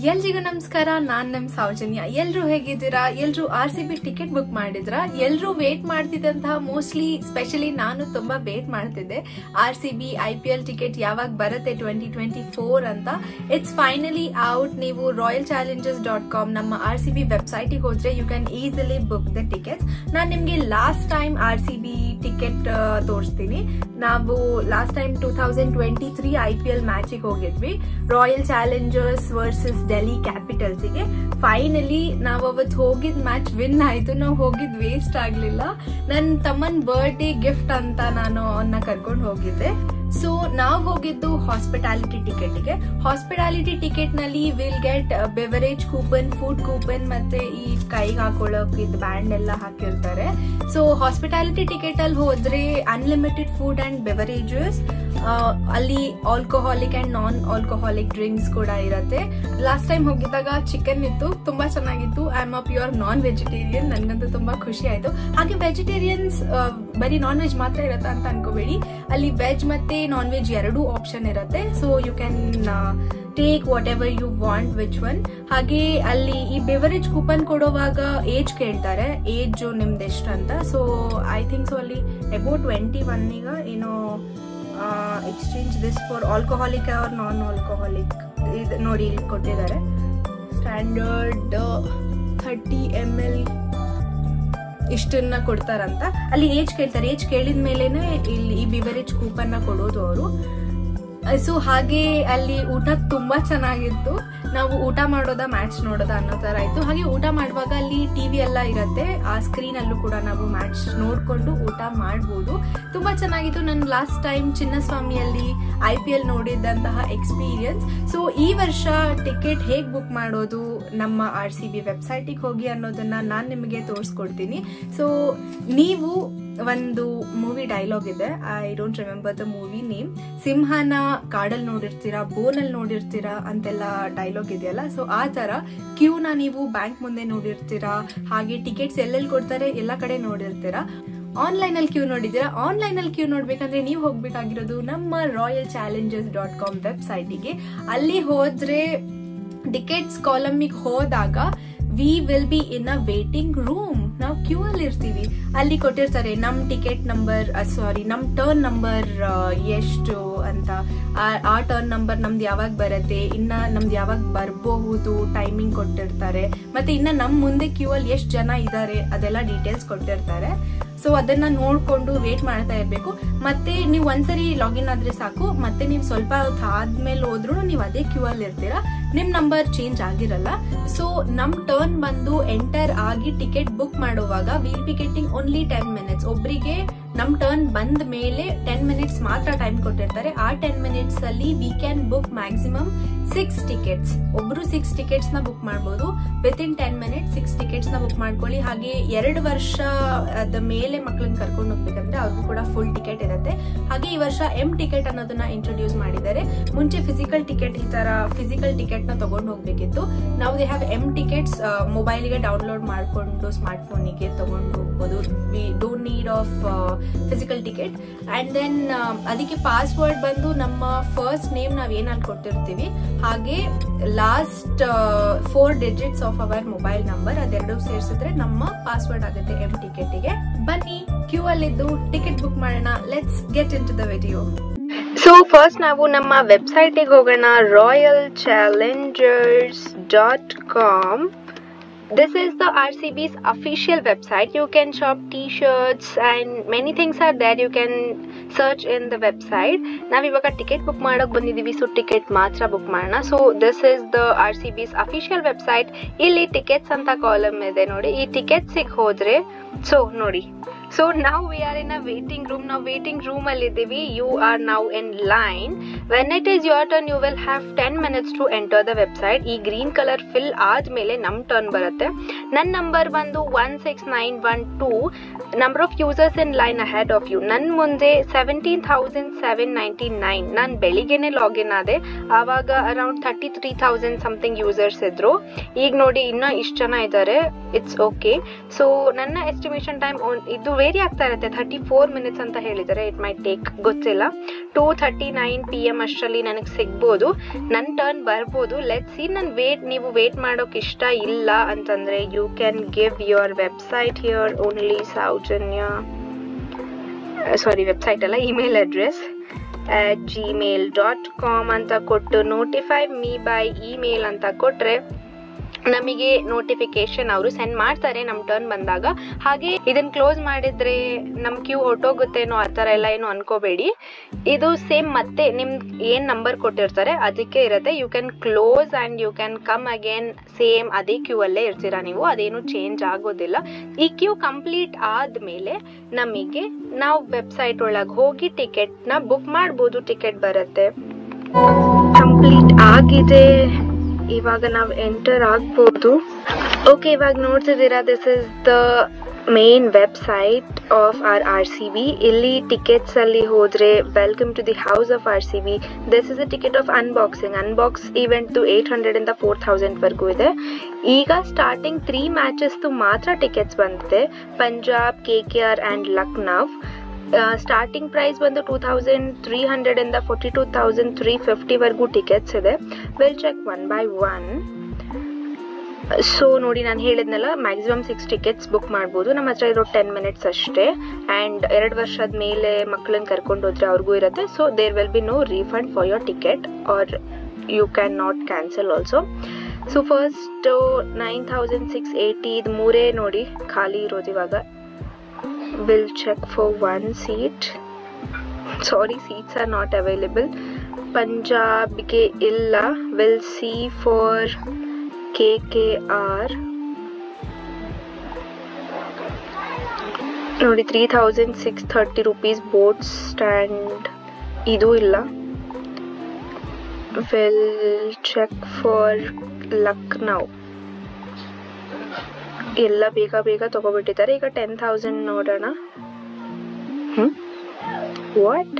ಎಲ್ರಿಗೂ ನಮಸ್ಕಾರ ನಾನ್ ನಮ್ ಸೌಜನ್ಯ ಎಲ್ರು ಹೇಗಿದ್ದೀರಾ ಎಲ್ರು R C B ticket book ಮಾಡಿದ್ರ ಎಲ್ರು ವೇಟ್ ಮಾಡ್ತಿದ್ದಂತಹ ಮೋಸ್ಟ್ಲಿ ಸ್ಪೆಷಲಿ ನಾನು ತುಂಬಾ ವೇಟ್ ಮಾಡ್ತಿದ್ದೆ R C B I P L ticket ಯಾವಾಗ ಬರುತ್ತೆ ಟ್ವೆಂಟಿ ಟ್ವೆಂಟಿ ಫೋರ್ ಅಂತ ಇಟ್ಸ್ ಫೈನಲಿ ಔಟ್ ನೀವು ರಾಯಲ್ ಚಾಲೆಂಜರ್ಸ್ ಡಾಟ್ ಕಾಮ್ ನಮ್ಮ ಆರ್ ಸಿ ಬಿ ವೆಬ್ಸೈಟ್ ಹೋದ್ರೆ you can easily book the tickets ನಾನ್ ನಿಮ್ಗೆ last time R C B ticket ತೋರಿಸ್ತೀನಿ ನಾವು last time two thousand twenty three I P L ಮ್ಯಾಚಿಗೆ ಹೋಗಿದ್ವಿ royal challengers versus Delhi ಕ್ಯಾಪಿಟಲ್ಸ್ಗೆ finally ನಾವು ಅವತ್ತು ಹೋಗಿದ್ ಮ್ಯಾಚ್ ವಿನ್ ಆಯ್ತು ನಾವು ಹೋಗಿದ್ ವೇಸ್ಟ್ ಆಗ್ಲಿಲ್ಲ ನನ್ನ ತಮ್ಮನ್ ಬರ್ಡೇ ಗಿಫ್ಟ್ ಅಂತ ನಾನು ಅವನ್ನ ಕರ್ಕೊಂಡು ಹೋಗಿದ್ದೆ ಸೊ ನಾವು ಹೋಗಿದ್ದು ಹಾಸ್ಪಿಟಾಲಿಟಿ ಟಿಕೆಟ್ಗೆ ಹಾಸ್ಪಿಟಾಲಿಟಿ ಟಿಕೆಟ್ ನಲ್ಲಿ will get beverage coupon food coupon ಮತ್ತೆ ಈ ಕೈಗೆ ಹಾಕೊಳ್ಳೋಕೆ ಇದು ಬ್ಯಾಂಡ್ ಎಲ್ಲ ಹಾಕಿರ್ತಾರೆ ಸೊ ಹಾಸ್ಪಿಟಾಲಿಟಿ ಟಿಕೆಟ್ ಅಲ್ಲಿ ಹೋದ್ರೆ ಅನ್ಲಿಮಿಟೆಡ್ ಫುಡ್ ಅಂಡ್ ಬೆವರೇಜಸ್ ಅಲ್ಲಿ alcoholic and non alcoholic drinks ಕೂಡ ಇರತ್ತೆ ಲಾಸ್ಟ್ ಟೈಮ್ ಹೋಗಿದ್ದಾಗ ಚಿಕನ್ ಇತ್ತು ತುಂಬಾ ಚೆನ್ನಾಗಿತ್ತು I am a pure non vegetarian ನನ್ಗಂತೂ ತುಂಬಾ ಖುಷಿ ಆಯ್ತು ಹಾಗೆ ವೆಜಿಟೇರಿಯನ್ಸ್ ಬರೀ ನಾನ್ ವೆಜ್ ಮಾತ್ರ ಇರತ್ತೆ ಅಂತ ಅನ್ಕೋಬೇಡಿ ಅಲ್ಲಿ ವೆಜ್ ಮತ್ತೆ ನಾನ್ ವೆಜ್ ಎರಡೂ ಆಪ್ಷನ್ ಇರುತ್ತೆ so you can take whatever you want which one ಹಾಗೆ ಅಲ್ಲಿ ಈ ಬೆವರೇಜ್ ಕೂಪನ್ ಕೊಡುವಾಗ ಏಜ್ ಕೇಳ್ತಾರೆ ಏಜ್ ನಿಮ್ದು ಎಷ್ಟು ಅಂತ ಸೊ ಐ ಥಿಂಕ್ ಸೊ ಅಲ್ಲಿ ಅಬೌಟ್ ಟ್ವೆಂಟಿ ಒನ್ ಈಗ ಏನೋ exchange this for alcoholic or non alcoholic ಇದು ನೋಡಿ ಇಲ್ಲಿ ಕೊಟ್ಟಿದ್ದಾರೆ ಸ್ಟ್ಯಾಂಡರ್ಡ್ ಥರ್ಟಿ ಎಮ್ ಎಲ್ ಇಷ್ಟನ್ನ ಕೊಡ್ತಾರಂತ ಅಲ್ಲಿ ಏಜ್ ಕೇಳ್ತಾರೆ ಏಜ್ ಕೇಳಿದ ಮೇಲೆನೆ ಇಲ್ಲಿ ಈ ಬಿವರೇಜ್ ಕೂಪನ್ ನ ಕೊಡೋದು ಅವರು ಸೊ ಹಾಗೆ ಅಲ್ಲಿ ಊಟ ತುಂಬಾ ಚೆನ್ನಾಗಿತ್ತು ನಾವು ಊಟ ಮಾಡೋದ ಮ್ಯಾಚ್ ನೋಡೋದ ಅನ್ನೋ ತರ ಇತ್ತು ಹಾಗೆ ಊಟ ಮಾಡುವಾಗ ಅಲ್ಲಿ ಟಿವಿ ಎಲ್ಲ ಇರತ್ತೆ ಆ ಸ್ಕ್ರೀನ್ ಅಲ್ಲೂ ಕೂಡ ನಾವು ಮ್ಯಾಚ್ ನೋಡ್ಕೊಂಡು ಊಟ ಮಾಡ್ಬೋದು ತುಂಬಾ ಚೆನ್ನಾಗಿತ್ತು ನನ್ನ ಲಾಸ್ಟ್ ಟೈಮ್ ಚಿನ್ನಸ್ವಾಮಿಯಲ್ಲಿ ಐ ಪಿ ಎಲ್ ನೋಡಿದಂತಹ ಎಕ್ಸ್ಪೀರಿಯನ್ಸ್ ಸೊ ಈ ವರ್ಷ ಟಿಕೆಟ್ ಹೇಗ್ ಬುಕ್ ಮಾಡೋದು ನಮ್ಮ ಆರ್ ಸಿ ಬಿ ವೆಬ್ಸೈಟಿಗೆ ಹೋಗಿ ಅನ್ನೋದನ್ನ ನಾನು ನಿಮಗೆ ತೋರಿಸ್ಕೊಡ್ತೀನಿ ಸೊ ನೀವು ಒಂದು ಮೂವಿ ಡೈಲಾಗ್ ಇದೆ I don't remember the movie name ಸಿಂಹನ ಕಾಡಲ್ಲಿ ನೋಡಿರ್ತೀರಾ ಬೋನಲ್ಲಿ ನೋಡಿರ್ತೀರಾ ಅಂತೆಲ್ಲ ಡೈಲಾಗ್ ಇದೆಯಲ್ಲ ಸೊ ಆ ತರ ಕ್ಯೂನ ನೀವು ಬ್ಯಾಂಕ್ ಮುಂದೆ ನೋಡಿರ್ತೀರಾ ಹಾಗೆ ಟಿಕೆಟ್ಸ್ ಎಲ್ಲೆಲ್ಲಿ ಕೊಡ್ತಾರೆ ಎಲ್ಲ ಕಡೆ ನೋಡಿರ್ತೀರಾ ಆನ್ಲೈನ್ ಅಲ್ಲಿ ಕ್ಯೂ ನೋಡಿದ್ದೀರಾ ಆನ್ಲೈನ್ ಅಲ್ಲಿ ಕ್ಯೂ ನೋಡ್ಬೇಕಂದ್ರೆ ನೀವು ಹೋಗ್ಬೇಕಾಗಿರೋದು ನಮ್ಮ ರಾಯಲ್ ಚಾಲೆಂಜರ್ಸ್ ಡಾಟ್ ಕಾಮ್ ವೆಬ್ಸೈಟಿಗೆ ಅಲ್ಲಿ ಹೋದ್ರೆ ಟಿಕೆಟ್ಸ್ ಕಾಲಮಿಗೆ ಹೋದಾಗ we will be in a waiting room ನಾವು ಕ್ಯೂ ಅಲ್ಲಿ ಇರ್ತೀವಿ ಅಲ್ಲಿ ಕೊಟ್ಟಿರ್ತಾರೆ ನಮ್ ಟಿಕೆಟ್ ನಂಬರ್ ಸಾರಿ ನಮ್ ಟರ್ನ್ ನಂಬರ್ ಎಷ್ಟು ಅಂತ ಆ ಟರ್ನ್ ನಂಬರ್ ನಮ್ದು ಯಾವಾಗ ಬರುತ್ತೆ ಇನ್ನ ನಮ್ದು ಯಾವಾಗ ಬರಬಹುದು ಟೈಮಿಂಗ್ ಕೊಟ್ಟಿರ್ತಾರೆ ಮತ್ತೆ ಇನ್ನ ನಮ್ ಮುಂದೆ ಕ್ಯೂ ಅಲ್ಲಿ ಎಷ್ಟು ಜನ ಇದ್ದಾರೆ ಅದೆಲ್ಲ ಡೀಟೇಲ್ಸ್ ಕೊಟ್ಟಿರ್ತಾರೆ ಸೊ ಅದನ್ನ ನೋಡ್ಕೊಂಡು ವೇಟ್ ಮಾಡ್ತಾ ಇರ್ಬೇಕು ಮತ್ತೆ ನೀವು ಒಂದ್ಸರಿ ಲಾಗಿನ್ ಆದ್ರೆ ಸಾಕು ಮತ್ತೆ ನೀವು ಸ್ವಲ್ಪ ಹೊತ್ತು ಆದ್ಮೇಲೆ ಹೋದ್ರು ನೀವು ಅದೇ ಕ್ಯೂ ಅಲ್ಲಿ ಇರ್ತೀರಾ ನಿಮ್ ನಂಬರ್ ಚೇಂಜ್ ಆಗಿರಲ್ಲ ಸೊ ನಮ್ ಟರ್ನ್ ಬಂದು ಎಂಟರ್ ಆಗಿ ಟಿಕೆಟ್ ಬುಕ್ ಮಾಡುವಾಗ will be getting only ten minutes ಒಬ್ರಿಗೆ ನಮ್ ಟರ್ನ್ ಬಂದ ಮೇಲೆ ಟೆನ್ ಮಿನಿಟ್ಸ್ ಮಾತ್ರ ಟೈಮ್ ಕೊಟ್ಟಿರ್ತಾರೆ ಆ ಟೆನ್ ಮಿನಿಟ್ಸ್ ಅಲ್ಲಿ we can book maximum six tickets ಒಬ್ರು ಸಿಕ್ಸ್ ಟಿಕೆಟ್ಸ್ ನ ಬುಕ್ ಮಾಡಬಹುದು within ten minutes six tickets ನ ಬುಕ್ ಮಾಡ್ಕೊಳ್ಳಿ ಹಾಗೆ ಎರಡು ವರ್ಷ ಅದ ಮೇಲೆ ಮಕ್ಕಳನ್ನ ಕರ್ಕೊಂಡು ಹೋಗ್ಬೇಕಂದ್ರೆ ಅವ್ರಿಗೂ ಕೂಡ ಫುಲ್ ಟಿಕೆಟ್ ಇರುತ್ತೆ ಹಾಗೆ ಈ ವರ್ಷ ಎಂ ಟಿಕೆಟ್ ಅನ್ನೋದನ್ನ ಇಂಟ್ರೊಡ್ಯೂಸ್ ಮಾಡಿದ್ದಾರೆ ಮುಂಚೆ ಫಿಸಿಕಲ್ ಟಿಕೆಟ್ ಈ ತರ ಫಿಸಿಕಲ್ ಟಿಕೆಟ್ ನ ತಗೊಂಡು ಹೋಗ್ಬೇಕಿತ್ತು ನಾವು ದೇ ಹ್ಯಾವ್ ಎಂ ಟಿಕೆಟ್ಸ್ ಮೊಬೈಲ್ಗೆ ಡೌನ್ಲೋಡ್ ಮಾಡಿಕೊಂಡು ಸ್ಮಾರ್ಟ್ ಫೋನಿಗೆ ತಗೊಂಡು ಹೋಗ್ಬೋದು we don't need of physical ticket and then ಅದಕ್ಕೆ ಪಾಸ್ವರ್ಡ್ ಬಂದು ನಮ್ಮ ಫಸ್ಟ್ ನೇಮ್ ನಾವ್ ಏನಲ್ಲಿ ಕೊಟ್ಟಿರ್ತೀವಿ ಹಾಗೆ last four digits of our mobile number ಅದೆರಡು ಸೇರಿಸಿದ್ರೆ ನಮ್ಮ ಪಾಸ್ವರ್ಡ್ ಆಗುತ್ತೆ ಎಂ ಟಿಕೆಟ್ಗೆ ಬನ್ನಿ ಕ್ಯೂ ಅಲ್ಲಿದ್ದು ಟಿಕೆಟ್ ಬುಕ್ ಮಾಡೋಣ let's get into the video so first ನಾವು ನಮ್ಮ ವೆಬ್ಸೈಟಿಗೆ ಹೋಗೋಣ royal challengers dot com this is the RCB's official website. You can shop t-shirts and many things are there. You can search in the website. ನಾವಿವಾಗ ticket book ಮಾಡೋಕೆ ಬಂದಿದ್ದೀವಿ so ticket ಮಾತ್ರ book ಮಾಡೋಣ so this is the R C B's official website ಇಲ್ಲಿ tickets ಅಂತ column ಇದೆ ನೋಡಿ ಈ ಟಿಕೆಟ್ಸಿಗೆ ಹೋದ್ರೆ ಸೊ ನೋಡಿ ಸೊ ನಾವು we are in a waiting room ನಾವು ವೇಟಿಂಗ್ ರೂಮ್ ಅಲ್ಲಿ ಇದ್ದೀವಿ you are now in line when it is your turn you will have ten minutes to enter the website ಈ ಗ್ರೀನ್ ಕಲರ್ ಫಿಲ್ ಆದ್ಮೇಲೆ ನಮ್ turn ಬರುತ್ತೆ ನನ್ನ number ಬಂದು one six nine one two number of users in line ahead of you ನನ್ನ ಮುಂದೆ seventeen thousand seven ninety nine ನಾನು ಬೆಳಿಗ್ಗೆನೆ ಲಾಗಿನ್ ಆದೆ ಆವಾಗ around thirty three thousand something users ಇದ್ರು ಈಗ ನೋಡಿ ಇನ್ನೂ ಇಷ್ಟು ಜನ ಇದ್ದಾರೆ ಇಟ್ಸ್ ಓಕೆ ಸೊ ನನ್ನ ಎಸ್ಟಿಮೇಷನ್ ಟೈಮ್ ಇದು ವೇರಿ ಆಗ್ತಾ ಇರುತ್ತೆ ಥರ್ಟಿ ಫೋರ್ ಮಿನಿಟ್ಸ್ ಅಂತ ಹೇಳಿದ್ದಾರೆ ಇಟ್ ಮೈ ಟೇಕ್ ಗೊತ್ತಿಲ್ಲ two thirty nine P M ಅಷ್ಟರಲ್ಲಿ ನನಗೆ ಸಿಗ್ಬೋದು ನನ್ನ ಟರ್ನ್ ಬರ್ಬೋದು ಲೆಟ್ ಸಿ ನನ್ನ ವೇಟ್ ನೀವು ವೇಟ್ ಮಾಡೋಕೆ ಇಷ್ಟ ಇಲ್ಲ ಅಂತಂದರೆ you can give your website here only Soujanya sorry website ಅಲ್ಲ email address gmail dot com ಅಂತ ಕೊಟ್ಟು ನೋಟಿಫೈ ಮೀ ಬೈ ಇಮೇಲ್ ಅಂತ ಕೊಟ್ಟರೆ ನಮಗೆ ನೋಟಿಫಿಕೇಶನ್ ಅವರು ಸೆಂಡ್ ಮಾಡ್ತಾರೆ ನಮ್ಮ ಟರ್ನ್ ಬಂದಾಗ ಹಾಗೆ ಇದನ್ನ ಕ್ಲೋಸ್ ಮಾಡಿದ್ರೆ ನಮ್ಮ ಕ್ಯೂ ಹೊಟ್ಟೋಗುತ್ತೇನೋ ಆ ಥರ ಎಲ್ಲ ಏನು ಅನ್ಕೋಬೇಡಿ ಇದು ಸೇಮ್ ಮತ್ತೆ ನಿಮ್ ಏನ್ ನಂಬರ್ ಕೊಟ್ಟಿರ್ತಾರೆ ಅದಕ್ಕೆ ಇರುತ್ತೆ you can close and you can come again same ಅದೇ ಕ್ಯೂ ಅಲ್ಲೇ ಇರ್ತೀರಾ ನೀವು ಅದೇನು ಚೇಂಜ್ ಆಗೋದಿಲ್ಲ ಈ ಕ್ಯೂ ಕಂಪ್ಲೀಟ್ ಆದ್ಮೇಲೆ ನಮಗೆ ನಾವು ವೆಬ್ಸೈಟ್ ಒಳಗೆ ಹೋಗಿ ಟಿಕೆಟ್ನ ಬುಕ್ ಮಾಡ್ಬೋದು ಟಿಕೆಟ್ ಬರುತ್ತೆ ಕಂಪ್ಲೀಟ್ ಆಗಿದೆ ಇವಾಗ ನಾವು ಎಂಟರ್ ಆಗ್ಬೋದು ಓಕೆ ಇವಾಗ ನೋಡ್ತಿದ್ದೀರಾ this is the main website of R R C B ಇಲ್ಲಿ ಟಿಕೆಟ್ಸ್ ಅಲ್ಲಿ ಹೋದ್ರೆ welcome to the house of R C B this is a ticket of unboxing unbox event eight hundred ಇಂದ four thousand ವರ್ಗೂ ಇದೆ ಈಗ starting three matches ಮಾತ್ರ tickets ಬಂದಿದೆ Punjab K K R and Lucknow starting price ಬಂದು two thousand three hundred ಇಂದ forty two thousand three ಫಿಫ್ಟಿವರೆಗೂ tickets ಇದೆ will check one by one so ನೋಡಿ ನಾನು ಹೇಳಿದ್ನಲ್ಲ ಮ್ಯಾಕ್ಸಿಮಮ್ ಸಿಕ್ಸ್ ಟಿಕೆಟ್ಸ್ ಬುಕ್ ಮಾಡ್ಬೋದು ನಮ್ಮ ಹತ್ರ ಇರೋ ಟೆನ್ ಮಿನಿಟ್ಸ್ ಅಷ್ಟೇ ಆ್ಯಂಡ್ ಎರಡು ವರ್ಷದ ಮೇಲೆ ಮಕ್ಕಳನ್ನ ಕರ್ಕೊಂಡು ಹೋದ್ರೆ ಅವ್ರಿಗೂ ಇರುತ್ತೆ so there will be no refund for your ticket or you cannot cancel also so first nine thousand six eighty ಇದು ಮೂರೇ ನೋಡಿ ಖಾಲಿ ಇರೋದು ಇವಾಗ will check for one seat sorry seats are not available punjab ke illa will see for kkr ನೋಡಿ three thousand six thirty rupees boat stand ಇದು ಇಲ್ಲ will check for Lucknow ಎಲ್ಲ ಬೇಗ ಬೇಗ ತಗೋಬಿಟ್ಟಿದ್ದಾರೆ ಈಗ ಟೆನ್ ಥೌಸಂಡ್ ನೋಡೋಣ what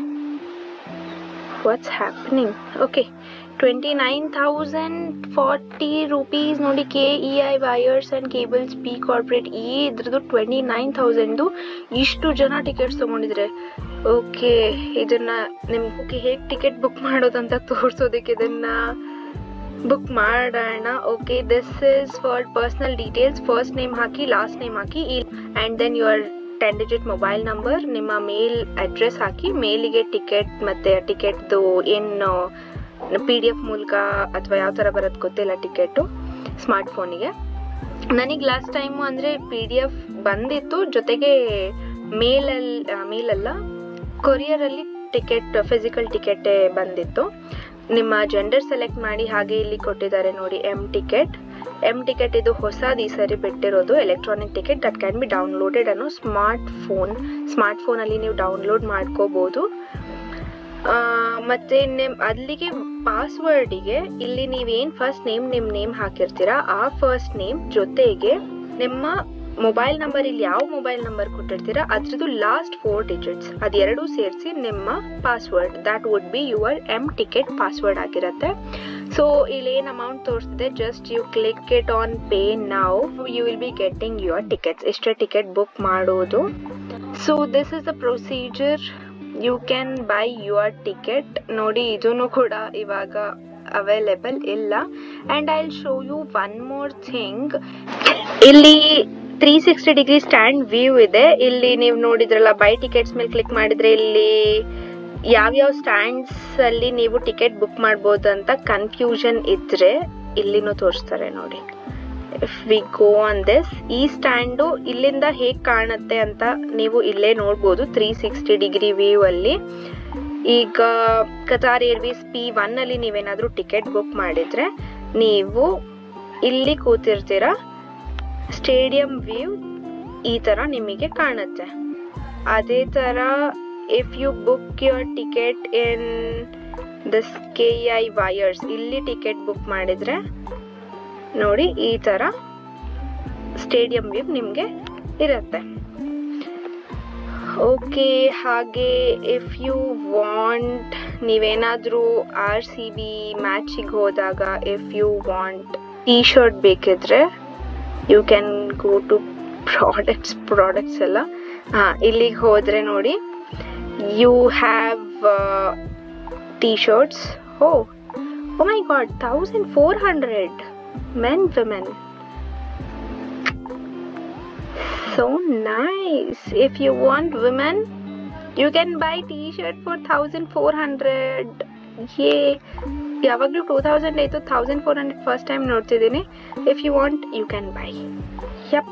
what's happening okay twenty nine thousand forty rupees ನೋಡಿ K E I wires and cables P corporate ಈ ಇದ್ರದ್ದು ಟ್ವೆಂಟಿ ನೈನ್ ಥೌಸಂಡು ಇಷ್ಟು ಜನ ಟಿಕೆಟ್ಸ್ ತೊಗೊಂಡಿದ್ರೆ ಓಕೆ ಇದನ್ನ ನಿಮ್ಗೆ ಹೇಗೆ ಟಿಕೆಟ್ ಬುಕ್ ಮಾಡೋದಂತ ತೋರಿಸೋದಕ್ಕೆ ಇದನ್ನ ಬುಕ್ ಮಾಡೋಣ okay this is for personal details first name ಹಾಕಿ ಲಾಸ್ಟ್ ನೇಮ್ ಹಾಕಿ and then your ten digit mobile number ನಿಮ್ಮ ಮೇಲ್ ಅಡ್ರೆಸ್ ಹಾಕಿ ಮೇಲಿಗೆ ಟಿಕೆಟ್ ಮತ್ತು ಟಿಕೆಟ್ದು ಏನು ಪಿ ಡಿ ಎಫ್ ಮೂಲಕ ಅಥವಾ ಯಾವ ಥರ ಬರೋದು ಗೊತ್ತಿಲ್ಲ ಟಿಕೆಟು ಸ್ಮಾರ್ಟ್ ಫೋನಿಗೆ ನನಗೆ ಲಾಸ್ಟ್ ಟೈಮು ಅಂದರೆ ಪಿ ಡಿ ಎಫ್ ಬಂದಿತ್ತು ಜೊತೆಗೆ ಮೇಲಲ್ಲಿ ಮೇಲಲ್ಲ ಕೊರಿಯರಲ್ಲಿ ಟಿಕೆಟ್ ಫಿಸಿಕಲ್ ಟಿಕೆಟೇ ಬಂದಿತ್ತು ನಿಮ್ಮ ಜೆಂಡರ್ ಸೆಲೆಕ್ಟ್ ಮಾಡಿ ಹಾಗೆ ಇಲ್ಲಿ ಕೊಟ್ಟಿದ್ದಾರೆ ನೋಡಿ ಎಂ ಟಿಕೆಟ್ ಎಂ ಟಿಕೆಟ್ ಇದು ಹೊಸದು ಈ ಸರಿ ಬಿಟ್ಟಿರೋದು electronic ticket that can be downloaded ಅನ್ನೋ ಸ್ಮಾರ್ಟ್ ಫೋನ್ ಸ್ಮಾರ್ಟ್ ಫೋನಲ್ಲಿ ನೀವು ಡೌನ್ಲೋಡ್ ಮಾಡ್ಕೋಬೋದು ಮತ್ತೆ ನಿಮ್ ಅಲ್ಲಿಗೆ ಪಾಸ್ವರ್ಡಿಗೆ ಇಲ್ಲಿ ನೀವೇನ್ ಫಸ್ಟ್ ನೇಮ್ ನಿಮ್ ನೇಮ್ ಹಾಕಿರ್ತೀರಾ ಆ ಫಸ್ಟ್ ನೇಮ್ ಜೊತೆಗೆ ನಿಮ್ಮ ಮೊಬೈಲ್ ನಂಬರ್ ಇಲ್ಲಿ ಯಾವ ಮೊಬೈಲ್ ನಂಬರ್ ಕೊಟ್ಟಿರ್ತೀರಾ ಅದ್ರದ್ದು ಲಾಸ್ಟ್ ಫೋರ್ ಡಿಜಿಟ್ಸ್ ಅದೆರಡೂ ಸೇರಿಸಿ ನಿಮ್ಮ password that would be your M ticket password ಆಗಿರುತ್ತೆ ಸೊ ಇಲ್ಲಿ ಏನು ಅಮೌಂಟ್ ತೋರಿಸ್ತಿದೆ just you click it on pay ನಾವು you will be getting your tickets ಇಷ್ಟೇ ಟಿಕೆಟ್ ಬುಕ್ ಮಾಡೋದು so this is the procedure you can buy your ticket ನೋಡಿ ಇದೂ ಕೂಡ ಇವಾಗ ಅವೈಲೇಬಲ್ ಇಲ್ಲ and I will show you one more thing ಇಲ್ಲಿ three sixty degree stand view ಇದೆ ಇಲ್ಲಿ ನೀವು ನೋಡಿದ್ರಲ್ಲ ಬೈ ಟಿಕೆಟ್ಸ್ ಮೇಲೆ ಕ್ಲಿಕ್ ಮಾಡಿದ್ರೆ ಇಲ್ಲಿ ಯಾವ್ಯಾವ ಸ್ಟ್ಯಾಂಡ್ಸ್ ಅಲ್ಲಿ ನೀವು ಟಿಕೆಟ್ ಬುಕ್ ಮಾಡ್ಬೋದು ಅಂತ ಕನ್ಫ್ಯೂಷನ್ ಇದ್ರೆ ಇಲ್ಲಿನೂ ತೋರಿಸ್ತಾರೆ ನೋಡಿ if we go on this ಈ ಸ್ಟ್ಯಾಂಡು ಇಲ್ಲಿಂದ ಹೇಗೆ ಕಾಣುತ್ತೆ ಅಂತ ನೀವು ಇಲ್ಲೇ ನೋಡ್ಬೋದು ತ್ರೀ ಸಿಕ್ಸ್ಟಿ ಡಿಗ್ರಿ ವ್ಯೂ ಅಲ್ಲಿ ಈಗ ಕತಾರ್ ಏರ್ವೇಸ್ ಪಿ ಒನ್ ಅಲ್ಲಿ ನೀವೇನಾದ್ರೂ ಟಿಕೆಟ್ ಬುಕ್ ಮಾಡಿದ್ರೆ ನೀವು ಇಲ್ಲಿ ಕೂತಿರ್ತೀರಾ ಸ್ಟೇಡಿಯಂ ವ್ಯೂ ಈ ತರ ನಿಮಗೆ ಕಾಣುತ್ತೆ ಅದೇ ತರ if you book your ticket in this K I wires ಇಲ್ಲಿ ಟಿಕೆಟ್ ಬುಕ್ ಮಾಡಿದ್ರೆ ನೋಡಿ ಈ ತರ ಸ್ಟೇಡಿಯಂ ವ್ಯೂ ನಿಮಗೆ ಇರುತ್ತೆ ಓಕೆ ಹಾಗೆ ಇಫ್ ಯು ವಾಂಟ್ ನೀವೇನಾದರೂ ಆರ್ ಸಿ ಬಿ ಮ್ಯಾಚಿಗೆ ಹೋದಾಗ if you want T shirt ಬೇಕಿದ್ರೆ you can go to products products ಎಲ್ಲ ಹಾ ಇಲ್ಲಿಗೆ ಹೋದ್ರೆ ನೋಡಿ you have T shirts oh oh my god thousand four hundred men women so nice if you want women you can buy t-shirt for 1400 ಯೇ ಯಾವಾಗಲೂ two thousand ಆಯಿತು thousand four hundred first time ನೋಡ್ತಿದ್ದೀನಿ if you want you can buy yup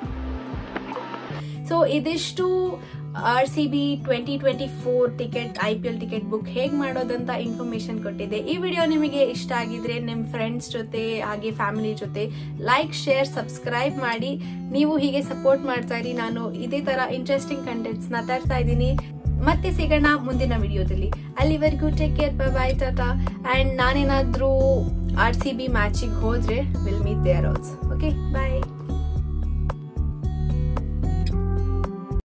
so ಇದಿಷ್ಟು R C B twenty twenty four ticket I P L ticket book ಹೇಗೆ ಮಾಡೋದಂತ information ಕೊಟ್ಟಿದ್ದೆ ಈ video ನಿಮಗೆ ಇಷ್ಟ ಆಗಿದ್ರೆ ನಿಮ್ಮ ಫ್ರೆಂಡ್ಸ್ ಜೊತೆ ಹಾಗೆ ಫ್ಯಾಮಿಲಿ ಜೊತೆ ಲೈಕ್ ಶೇರ್ ಸಬ್ಸ್ಕ್ರೈಬ್ ಮಾಡಿ ನೀವು ಹೀಗೆ ಸಪೋರ್ಟ್ ಮಾಡ್ತಾ ಇರಿ ನಾನು ಇದೇ ತರ ಇಂಟ್ರೆಸ್ಟಿಂಗ್ ಕಂಟೆಂಟ್ಸ್ ನ ತರ್ತಾ ಇದ್ದೀನಿ ಮತ್ತೆ ಸಿಗೋಣ ಮುಂದಿನ ವಿಡಿಯೋದಲ್ಲಿ ಅಲ್ಲಿವರೆಗೂ take care bye bye tata and ನಾನೇನಾದ್ರೂ ಆರ್ ಸಿ ಬಿ ಮ್ಯಾಚಿಗೆ ಹೋದ್ರೆ will meet there also okay bye